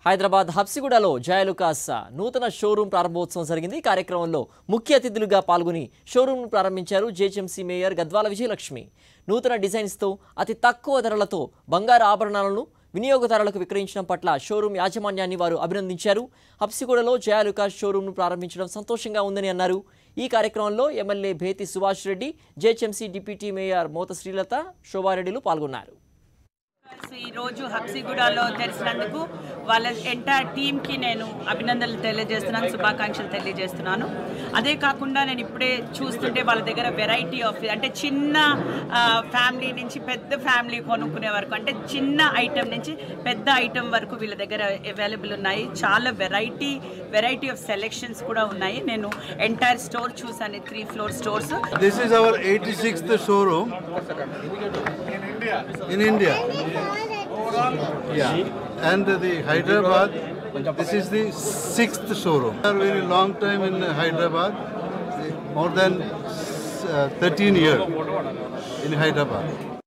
హైదరాబాద్ హబ్సిగూడలో జయలుకాస్ నూతన షోరూం ప్రారంభోత్సవం జరిగింది ఈ కార్యక్రమంలో ముఖ్య అతిథులుగా పాల్గొని షోరూంను ప్రారంభించారు జేహెచ్ఎంసీ మేయర్ గద్వాల విజయలక్ష్మి నూతన డిజైన్స్తో అతి తక్కువ ధరలతో బంగారు ఆభరణాలను వినియోగదారులకు విక్రయించడం పట్ల షోరూం యాజమాన్యాన్ని వారు అభినందించారు హబ్సిగూడలో జయాలుకాస్ షోరూంను ప్రారంభించడం సంతోషంగా ఉందని అన్నారు ఈ కార్యక్రమంలో MLA Bethi Subhash Reddy GHMC deputy mayor Mota Srilatha శోభారెడ్డిలు పాల్గొన్నారు ఈ రోజు హబ్సిగూడలో తెరిచినందుకు వాళ్ళ ఎంటైర్ టీమ్కి నేను అభినందనలు తెలియజేస్తున్నాను శుభాకాంక్షలు తెలియజేస్తున్నాను అదే కాకుండా నేను ఇప్పుడే చూస్తుంటే వాళ్ళ దగ్గర వెరైటీ ఆఫ్ అంటే చిన్న ఫ్యామిలీ నుంచి పెద్ద ఫ్యామిలీ కొనుక్కునే వరకు అంటే చిన్న ఐటెం నుంచి పెద్ద ఐటెం వరకు వీళ్ళ దగ్గర అవైలబుల్ ఉన్నాయి చాలా వెరైటీ వెరైటీ ఆఫ్ సెలెక్షన్స్ కూడా ఉన్నాయి నేను ఎంటైర్ స్టోర్ చూసాను three floor stores This is our 86th showroom in India. Yeah, and the Hyderabad. This is the sixth showroom. We are very long time in Hyderabad, more than uh, 13 years in Hyderabad.